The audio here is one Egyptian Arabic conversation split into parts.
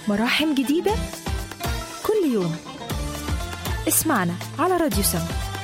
مراحم جديدة كل يوم اسمعنا على راديو سما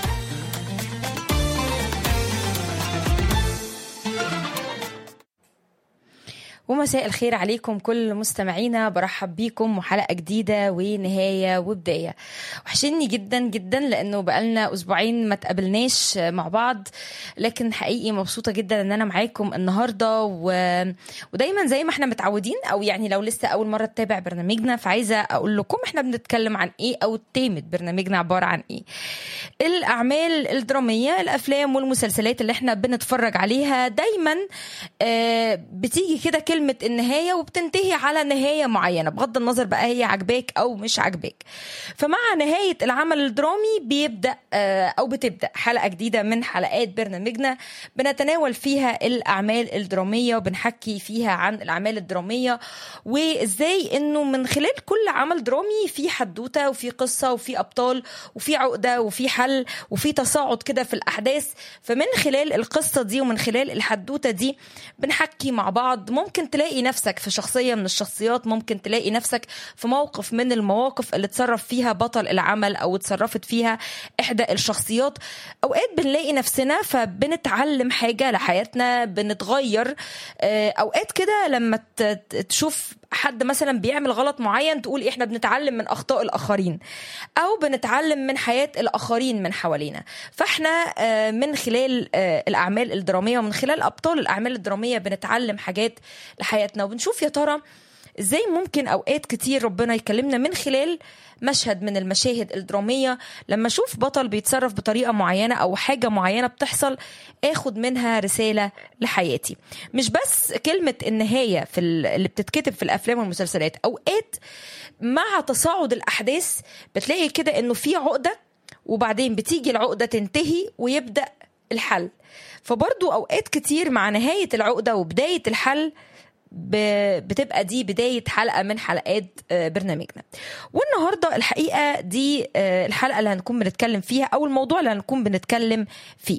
ومساء الخير عليكم كل مستمعينا برحب بيكم وحلقة جديدة ونهاية وبداية وحشني جدا جدا لأنه بقالنا أسبوعين ما تقابلناش مع بعض لكن حقيقي مبسوطة جدا أن أنا معاكم النهاردة و... ودايما زي ما احنا متعودين أو يعني لو لسه أول مرة تتابع برنامجنا فعايزة أقول لكم احنا بنتكلم عن إيه أو تيمة برنامجنا عبارة عن إيه الأعمال الدرامية الأفلام والمسلسلات اللي احنا بنتفرج عليها دايما آه بتيجي كده كلمة النهاية وبتنتهي على نهاية معينة بغض النظر بقى هي عجباك أو مش عجباك فمع نهاية العمل الدرامي بيبدأ أو بتبدأ حلقة جديدة من حلقات برنامجنا بنتناول فيها الأعمال الدرامية وبنحكي فيها عن الأعمال الدرامية وإزاي إنه من خلال كل عمل درامي في حدوتة وفي قصة وفي أبطال وفي عقدة وفي حل وفي تصاعد كده في الأحداث فمن خلال القصة دي ومن خلال الحدوتة دي بنحكي مع بعض ممكن تلاقي نفسك في شخصية من الشخصيات ممكن تلاقي نفسك في موقف من المواقف اللي تصرف فيها بطل العمل أو اتصرفت فيها إحدى الشخصيات أوقات بنلاقي نفسنا فبنتعلم حاجة لحياتنا بنتغير أوقات كده لما تشوف حد مثلا بيعمل غلط معين تقول احنا بنتعلم من اخطاء الاخرين او بنتعلم من حياه الاخرين من حوالينا فاحنا من خلال الاعمال الدراميه ومن خلال ابطال الاعمال الدراميه بنتعلم حاجات لحياتنا وبنشوف يا ترى ازاي ممكن اوقات كتير ربنا يكلمنا من خلال مشهد من المشاهد الدرامية لما أشوف بطل بيتصرف بطريقة معينة أو حاجة معينة بتحصل أخد منها رسالة لحياتي مش بس كلمة النهاية في اللي بتتكتب في الأفلام والمسلسلات أوقات مع تصاعد الأحداث بتلاقي كده إنه في عقدة وبعدين بتيجي العقدة تنتهي ويبدأ الحل فبرضو أوقات كتير مع نهاية العقدة وبداية الحل بتبقى دي بداية حلقة من حلقات برنامجنا والنهاردة الحقيقة دي الحلقة اللي هنكون بنتكلم فيها أو الموضوع اللي هنكون بنتكلم فيه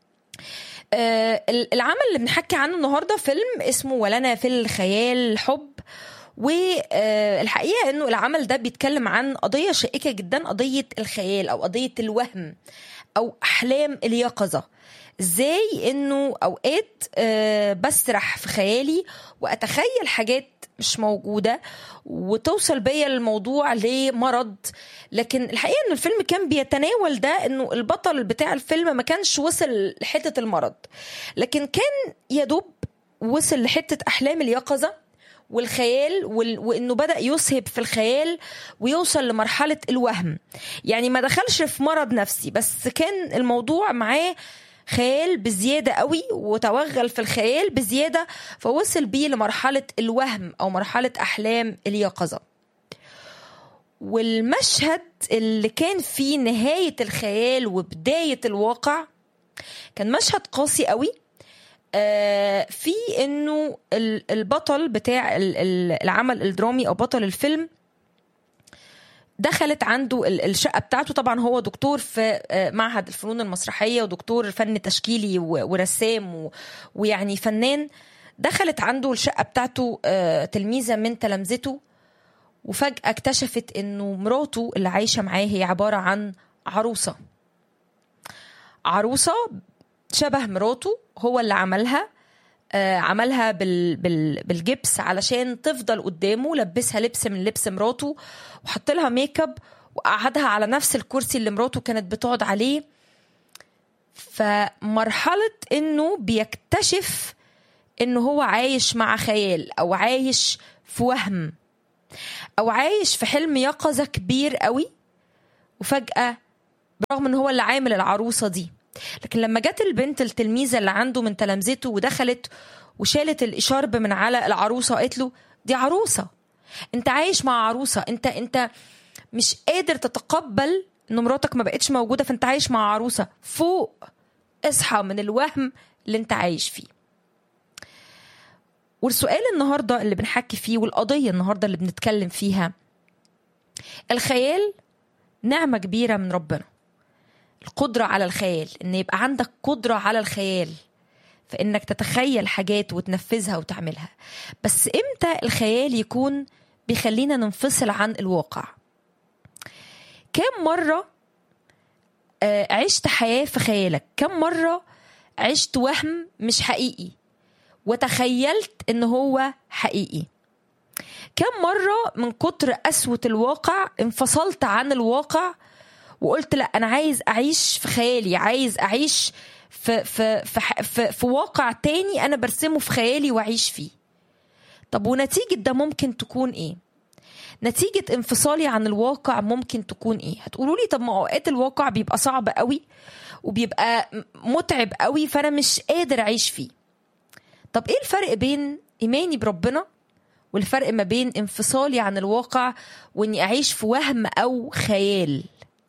العمل اللي بنحكي عنه النهاردة فيلم اسمه ولنا في الخيال حب والحقيقة انه العمل ده بيتكلم عن قضية شائكة جدا قضية الخيال او قضية الوهم او احلام اليقظة ازاي انه اوقات أه بسرح في خيالي واتخيل حاجات مش موجودة وتوصل بيا الموضوع لمرض لكن الحقيقة انه الفيلم كان بيتناول ده انه البطل بتاع الفيلم ما كانش وصل لحتة المرض لكن كان يدوب وصل لحتة احلام اليقظة والخيال وانه بدا يسهب في الخيال ويوصل لمرحله الوهم يعني ما دخلش في مرض نفسي بس كان الموضوع معاه خيال بزيادة قوي وتوغل في الخيال بزيادة فوصل بيه لمرحلة الوهم أو مرحلة أحلام اليقظة والمشهد اللي كان فيه نهاية الخيال وبداية الواقع كان مشهد قاسي قوي آه في انه البطل بتاع العمل الدرامي او بطل الفيلم دخلت عنده الشقة بتاعته طبعا هو دكتور في معهد الفنون المسرحية ودكتور فن تشكيلي ورسام ويعني فنان دخلت عنده الشقة بتاعته تلميذة من تلامذته وفجأة اكتشفت انه مراته اللي عايشة معاه هي عبارة عن عروسة عروسة شبه مراته هو اللي عملها آه عملها بال بال بالجبس علشان تفضل قدامه لبسها لبس من لبس مراته وحط لها ميك اب وقعدها على نفس الكرسي اللي مراته كانت بتقعد عليه فمرحلة انه بيكتشف انه هو عايش مع خيال او عايش في وهم او عايش في حلم يقظة كبير قوي وفجأة برغم ان هو اللي عامل العروسة دي لكن لما جت البنت التلميذه اللي عنده من تلامذته ودخلت وشالت الاشارب من على العروسه وقالت له دي عروسه انت عايش مع عروسه انت انت مش قادر تتقبل ان مراتك ما بقتش موجوده فانت عايش مع عروسه فوق اصحى من الوهم اللي انت عايش فيه والسؤال النهارده اللي بنحكي فيه والقضيه النهارده اللي بنتكلم فيها الخيال نعمه كبيره من ربنا القدرة على الخيال إن يبقى عندك قدرة على الخيال فإنك تتخيل حاجات وتنفذها وتعملها بس إمتى الخيال يكون بيخلينا ننفصل عن الواقع كم مرة آه، عشت حياة في خيالك كم مرة عشت وهم مش حقيقي وتخيلت ان هو حقيقي كم مرة من كتر قسوة الواقع انفصلت عن الواقع وقلت لا انا عايز اعيش في خيالي عايز اعيش في في في, ح- في, في واقع تاني انا برسمه في خيالي واعيش فيه طب ونتيجة ده ممكن تكون ايه نتيجة انفصالي عن الواقع ممكن تكون ايه هتقولوا لي طب ما اوقات الواقع بيبقى صعب قوي وبيبقى م- متعب قوي فانا مش قادر اعيش فيه طب ايه الفرق بين ايماني بربنا والفرق ما بين انفصالي عن الواقع واني اعيش في وهم او خيال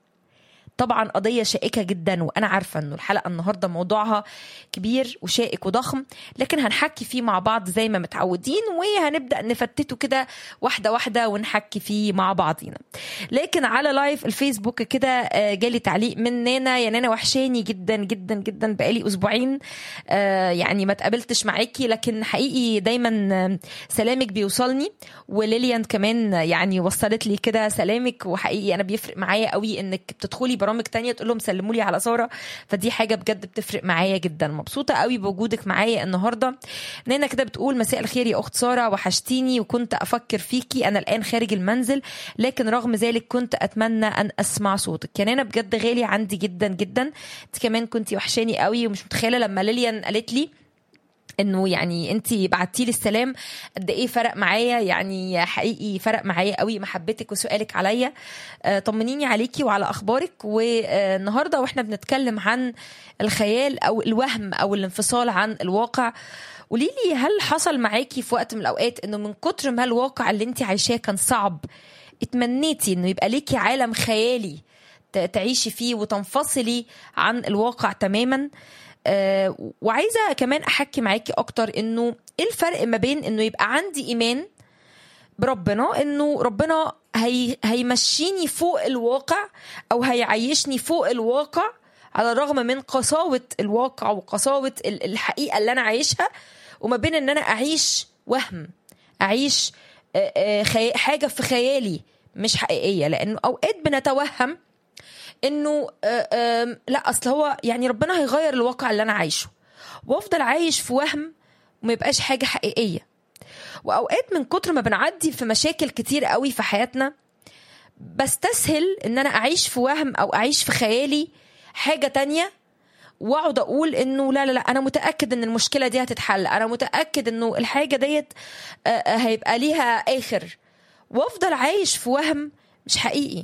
طبعا قضية شائكة جدا وأنا عارفة أنه الحلقة النهاردة موضوعها كبير وشائك وضخم لكن هنحكي فيه مع بعض زي ما متعودين وهنبدأ نفتته كده واحدة واحدة ونحكي فيه مع بعضينا لكن على لايف الفيسبوك كده آه، جالي تعليق من نانا يا نانا وحشاني جدا جدا جدا بقالي أسبوعين آه، يعني ما تقابلتش معاكي لكن حقيقي دايما آه، سلامك بيوصلني وليليان كمان يعني وصلت لي كده سلامك وحقيقي انا بيفرق معايا قوي انك بتدخلي برامج تانية تقول لهم سلموا لي على ساره فدي حاجه بجد بتفرق معايا جدا مبسوطه قوي بوجودك معايا النهارده نانا كده بتقول مساء الخير يا اخت ساره وحشتيني وكنت افكر فيكي انا الان خارج المنزل لكن رغم ذلك كنت اتمنى ان اسمع صوتك يا نانا بجد غالي عندي جدا جدا انت كمان كنتي وحشاني قوي ومش متخيله لما ليليان قالت لي انه يعني انت بعتي لي السلام قد ايه فرق معايا يعني حقيقي فرق معايا قوي محبتك وسؤالك عليا آه، طمنيني عليكي وعلى اخبارك والنهارده واحنا بنتكلم عن الخيال او الوهم او الانفصال عن الواقع قولي لي هل حصل معاكي في وقت من الاوقات انه من كتر ما الواقع اللي انت عايشاه كان صعب اتمنيتي انه يبقى ليكي عالم خيالي ت- تعيشي فيه وتنفصلي عن الواقع تماما آه، وعايزه كمان احكي معاكي اكتر انه ايه الفرق ما بين انه يبقى عندي ايمان بربنا انه ربنا هي هيمشيني فوق الواقع او هيعيشني فوق الواقع على الرغم من قساوه الواقع وقساوه ال- الحقيقه اللي انا عايشها وما بين ان انا اعيش وهم اعيش آه، آه، خي- حاجه في خيالي مش حقيقيه لانه اوقات بنتوهم انه آه، آم، لا اصل هو يعني ربنا هيغير الواقع اللي انا عايشه وافضل عايش في وهم وما يبقاش حاجه حقيقيه واوقات من كتر ما بنعدي في مشاكل كتير قوي في حياتنا بستسهل ان انا اعيش في وهم او اعيش في خيالي حاجه تانية واقعد اقول انه لا لا لا انا متاكد ان المشكله دي هتتحل انا متاكد انه الحاجه ديت آه، آه، هيبقى ليها اخر وافضل عايش في وهم مش حقيقي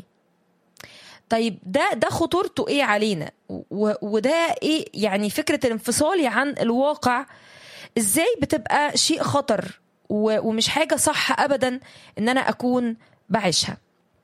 طيب ده ده خطورته ايه علينا و- وده ايه يعني فكره الانفصالي عن الواقع ازاي بتبقى شيء خطر و- ومش حاجه صح ابدا ان انا اكون بعيشها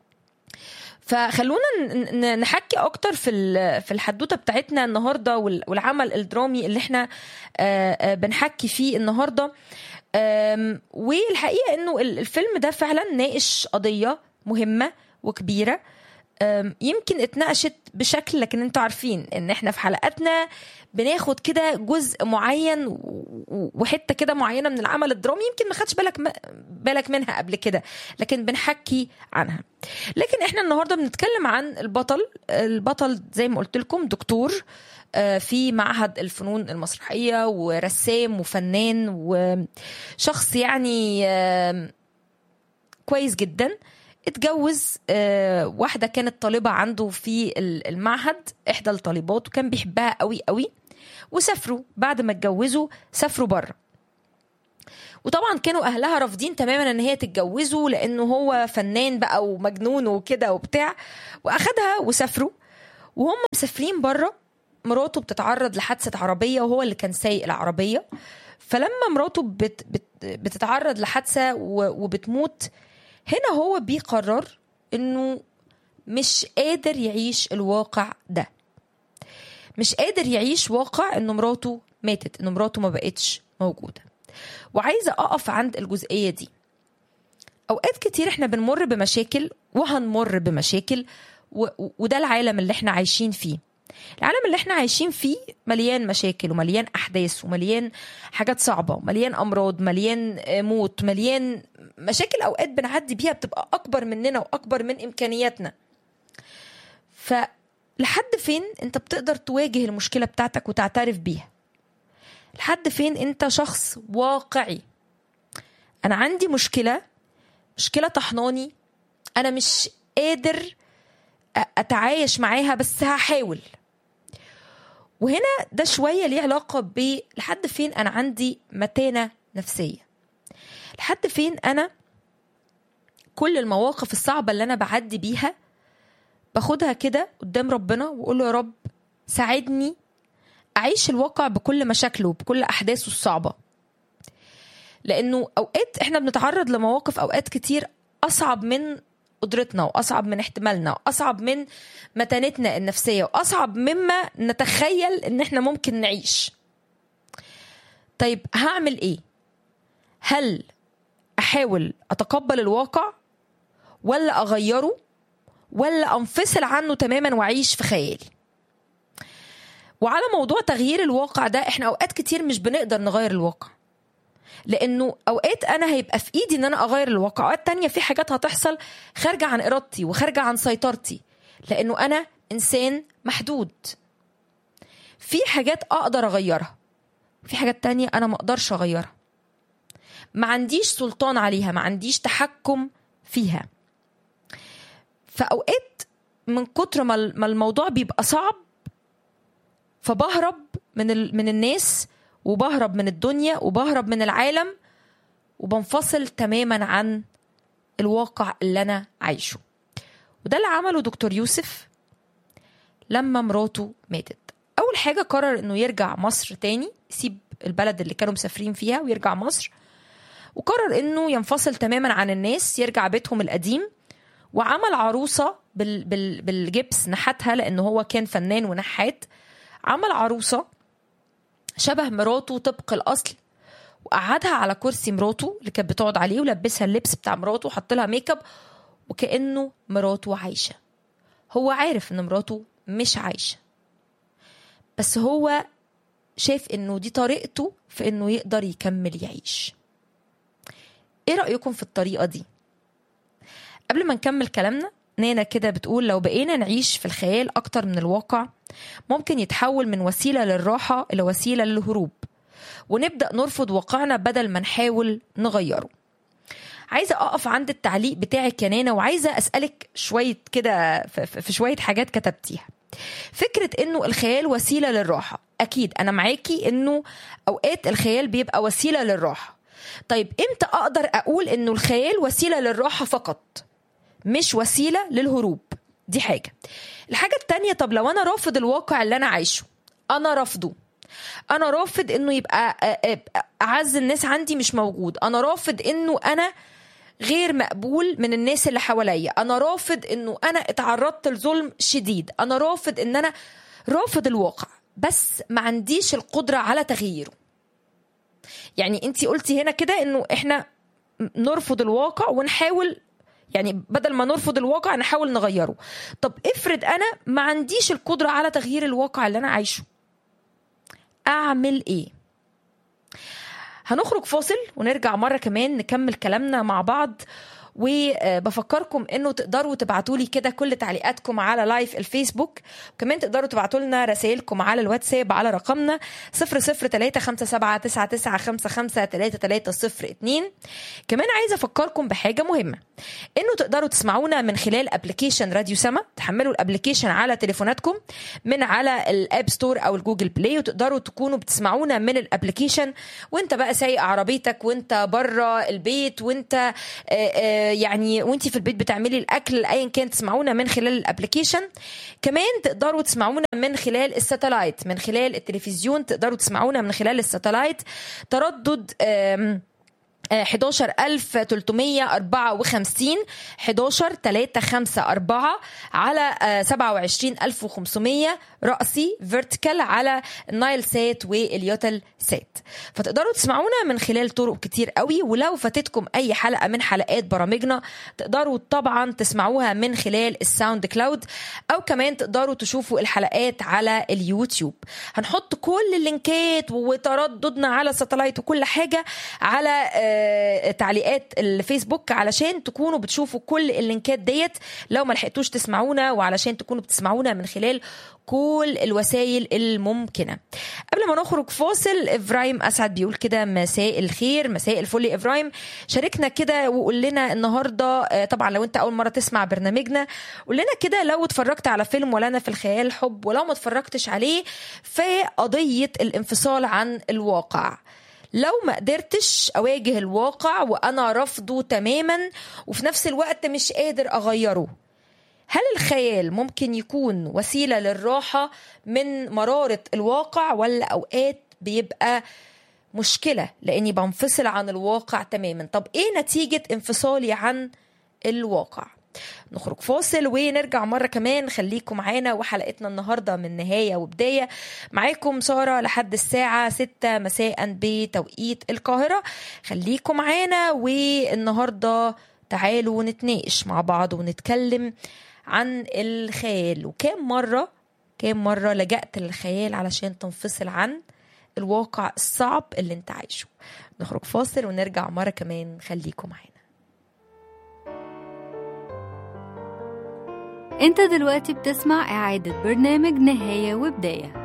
فخلونا ن- ن- نحكي اكتر في ال- في الحدوته بتاعتنا النهارده وال- والعمل الدرامي اللي احنا آه، آه، بنحكي فيه النهارده آم، والحقيقه انه ال- الفيلم ده فعلا ناقش قضيه مهمه وكبيره أم، يمكن اتناقشت بشكل لكن انتوا عارفين ان احنا في حلقاتنا بناخد كده جزء معين و- و- وحته كده معينه من العمل الدرامي يمكن ما خدش بالك م- بالك منها قبل كده لكن بنحكي عنها لكن احنا النهارده بنتكلم عن البطل البطل زي ما قلت لكم دكتور آه، في معهد الفنون المسرحيه ورسام وفنان وشخص يعني آم، كويس جدا اتجوز آه، واحده كانت طالبه عنده في ال- المعهد احدى الطالبات وكان بيحبها قوي قوي وسافروا بعد ما اتجوزوا سافروا بره وطبعا كانوا اهلها رافضين تماما ان هي تتجوزه لانه هو فنان بقى ومجنون وكده وبتاع واخدها وسافروا وهم مسافرين بره مراته بتتعرض لحادثه عربيه وهو اللي كان سايق العربيه فلما مراته بت بت بتتعرض لحادثه و- وبتموت هنا هو بيقرر انه مش قادر يعيش الواقع ده مش قادر يعيش واقع ان مراته ماتت ان مراته ما بقتش موجوده وعايزه اقف عند الجزئيه دي اوقات كتير احنا بنمر بمشاكل وهنمر بمشاكل و- و- وده العالم اللي احنا عايشين فيه العالم اللي احنا عايشين فيه مليان مشاكل ومليان احداث ومليان حاجات صعبه ومليان امراض مليان موت مليان مشاكل اوقات بنعدي بيها بتبقى اكبر مننا واكبر من امكانياتنا فلحد فين انت بتقدر تواجه المشكله بتاعتك وتعترف بيها لحد فين انت شخص واقعي انا عندي مشكله مشكله طحناني انا مش قادر اتعايش معاها بس هحاول وهنا ده شويه ليه علاقه ب لحد فين انا عندي متانه نفسيه لحد فين انا كل المواقف الصعبه اللي انا بعدي بيها باخدها كده قدام ربنا واقول له يا رب ساعدني اعيش الواقع بكل مشاكله وبكل احداثه الصعبه لانه اوقات احنا بنتعرض لمواقف اوقات كتير اصعب من قدرتنا واصعب من احتمالنا واصعب من متانتنا النفسيه واصعب مما نتخيل ان احنا ممكن نعيش طيب هعمل ايه هل احاول اتقبل الواقع ولا اغيره ولا انفصل عنه تماما واعيش في خيالي وعلى موضوع تغيير الواقع ده احنا اوقات كتير مش بنقدر نغير الواقع لانه اوقات انا هيبقى في ايدي ان انا اغير الواقع اوقات تانية في حاجات هتحصل خارجه عن ارادتي وخارجه عن سيطرتي لانه انا انسان محدود في حاجات اقدر اغيرها في حاجات تانية انا ما اقدرش اغيرها ما عنديش سلطان عليها ما عنديش تحكم فيها فاوقات من كتر ما الموضوع بيبقى صعب فبهرب من من الناس وبهرب من الدنيا وبهرب من العالم وبنفصل تماما عن الواقع اللي انا عايشه وده اللي عمله دكتور يوسف لما مراته ماتت اول حاجه قرر انه يرجع مصر تاني يسيب البلد اللي كانوا مسافرين فيها ويرجع مصر وقرر انه ينفصل تماما عن الناس يرجع بيتهم القديم وعمل عروسه بال بال بالجبس نحتها لانه هو كان فنان ونحات عمل عروسه شبه مراته طبق الاصل وقعدها على كرسي مراته اللي كانت بتقعد عليه ولبسها اللبس بتاع مراته وحط لها ميك اب وكانه مراته عايشه هو عارف ان مراته مش عايشه بس هو شايف انه دي طريقته في انه يقدر يكمل يعيش ايه رايكم في الطريقه دي قبل ما نكمل كلامنا نانا كده بتقول لو بقينا نعيش في الخيال اكتر من الواقع ممكن يتحول من وسيله للراحه الى وسيله للهروب ونبدا نرفض واقعنا بدل ما نحاول نغيره عايزه اقف عند التعليق بتاعك يا نانا وعايزه اسالك شويه كده في شويه حاجات كتبتيها فكره انه الخيال وسيله للراحه اكيد انا معاكي انه اوقات الخيال بيبقى وسيله للراحه طيب امتى اقدر اقول انه الخيال وسيله للراحه فقط مش وسيله للهروب دي حاجه الحاجه التانية طب لو انا رافض الواقع اللي انا عايشه انا رافضه انا رافض انه يبقى اعز الناس عندي مش موجود انا رافض انه انا غير مقبول من الناس اللي حواليا انا رافض انه انا اتعرضت لظلم شديد انا رافض ان انا رافض الواقع بس ما عنديش القدره على تغييره يعني انت قلتي هنا كده انه احنا نرفض الواقع ونحاول يعني بدل ما نرفض الواقع نحاول نغيره طب افرض انا ما عنديش القدره على تغيير الواقع اللي انا عايشه اعمل ايه هنخرج فاصل ونرجع مره كمان نكمل كلامنا مع بعض وبفكركم انه تقدروا تبعتوا لي كده كل تعليقاتكم على لايف الفيسبوك وكمان تقدروا تبعتوا لنا رسائلكم على الواتساب على رقمنا 00357 كمان عايزه افكركم بحاجه مهمه انه تقدروا تسمعونا من خلال ابلكيشن راديو سما تحملوا الابلكيشن على تليفوناتكم من على الاب ستور او الجوجل بلاي وتقدروا تكونوا بتسمعونا من الابلكيشن وانت بقى سايق عربيتك وانت بره البيت وانت يعني وانت في البيت بتعملي الاكل ايا كان تسمعونا من خلال الابلكيشن كمان تقدروا تسمعونا من خلال الساتلايت من خلال التلفزيون تقدروا تسمعونا من خلال الساتلايت تردد 11354 11 3 5 4 على 27500 رأسي فيرتيكال على النايل سات واليوتل سات فتقدروا تسمعونا من خلال طرق كتير قوي ولو فاتتكم اي حلقه من حلقات برامجنا تقدروا طبعا تسمعوها من خلال الساوند كلاود او كمان تقدروا تشوفوا الحلقات على اليوتيوب هنحط كل اللينكات وترددنا على ساتلايت وكل حاجه على تعليقات الفيسبوك علشان تكونوا بتشوفوا كل اللينكات ديت لو ما لحقتوش تسمعونا وعلشان تكونوا بتسمعونا من خلال كل الوسائل الممكنة قبل ما نخرج فاصل إبراهيم أسعد بيقول كده مساء الخير مساء الفل يا إبراهيم شاركنا كده وقول لنا النهاردة طبعا لو أنت أول مرة تسمع برنامجنا قول لنا كده لو اتفرجت على فيلم ولا أنا في الخيال حب ولو ما اتفرجتش عليه في قضية الانفصال عن الواقع لو ما قدرتش اواجه الواقع وانا رافضه تماما وفي نفس الوقت مش قادر اغيره هل الخيال ممكن يكون وسيله للراحه من مراره الواقع ولا اوقات بيبقى مشكله لاني بنفصل عن الواقع تماما طب ايه نتيجه انفصالي عن الواقع نخرج فاصل ونرجع مرة كمان خليكم معانا وحلقتنا النهاردة من نهاية وبداية معاكم سارة لحد الساعة 6 مساء بتوقيت القاهرة خليكم معانا والنهاردة تعالوا نتناقش مع بعض ونتكلم عن الخيال وكام مرة كام مرة لجأت للخيال علشان تنفصل عن الواقع الصعب اللي انت عايشه نخرج فاصل ونرجع مرة كمان خليكم معانا انت دلوقتي بتسمع اعادة برنامج نهاية وبداية